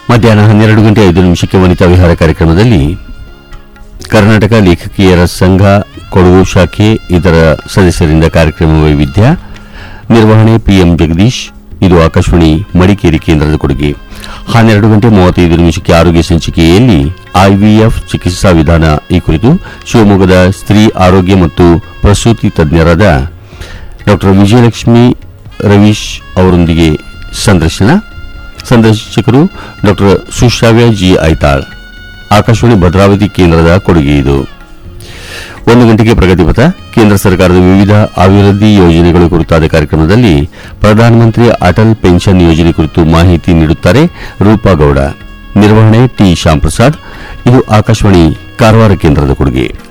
ಮಧ್ಯಾಹ್ನ ಹನ್ನೆರಡು ಗಂಟೆ ಐದು ನಿಮಿಷಕ್ಕೆ ವನಿತಾ ವಿಹಾರ ಕಾರ್ಯಕ್ರಮದಲ್ಲಿ ಕರ್ನಾಟಕ ಲೇಖಕಿಯರ ಸಂಘ ಕೊಡಗು ಶಾಖೆ ಇದರ ಸದಸ್ಯರಿಂದ ಕಾರ್ಯಕ್ರಮ ವೈವಿಧ್ಯ ನಿರ್ವಹಣೆ ಪಿಎಂ ಜಗದೀಶ್ ಇದು ಆಕಾಶವಾಣಿ ಮಡಿಕೇರಿ ಕೇಂದ್ರದ ಕೊಡುಗೆ ಹನ್ನೆರಡು ಗಂಟೆ ಮೂವತ್ತೈದು ನಿಮಿಷಕ್ಕೆ ಆರೋಗ್ಯ ಸಂಚಿಕೆಯಲ್ಲಿ ಐವಿಎಫ್ ಚಿಕಿತ್ಸಾ ವಿಧಾನ ಈ ಕುರಿತು ಶಿವಮೊಗ್ಗದ ಸ್ತ್ರೀ ಆರೋಗ್ಯ ಮತ್ತು ಪ್ರಸೂತಿ ತಜ್ಞರಾದ ಡಾಕ್ಟರ್ ವಿಜಯಲಕ್ಷ್ಮಿ ರವೀಶ್ ಅವರೊಂದಿಗೆ ಸಂದರ್ಶನ ಸಂದರ್ಶಕರು ಡಾಕ್ಟರ್ ಸುಶ್ರಾವ್ಯ ಜಿ ಐತಾಳ್ ಆಕಾಶವಾಣಿ ಭದ್ರಾವತಿ ಕೇಂದ್ರದ ಕೊಡುಗೆ ಇದು ಒಂದು ಗಂಟೆಗೆ ಪ್ರಗತಿಪಥ ಕೇಂದ್ರ ಸರ್ಕಾರದ ವಿವಿಧ ಅಭಿವೃದ್ಧಿ ಯೋಜನೆಗಳು ಕುರಿತಾದ ಕಾರ್ಯಕ್ರಮದಲ್ಲಿ ಪ್ರಧಾನಮಂತ್ರಿ ಅಟಲ್ ಪೆನ್ಷನ್ ಯೋಜನೆ ಕುರಿತು ಮಾಹಿತಿ ನೀಡುತ್ತಾರೆ ರೂಪಾ ಗೌಡ ನಿರ್ವಹಣೆ ಟಿ ಶ್ಯಾಂಪ್ರಸಾದ್ ಇದು ಆಕಾಶವಾಣಿ ಕಾರವಾರ ಕೇಂದ್ರದ ಕೊಡುಗೆ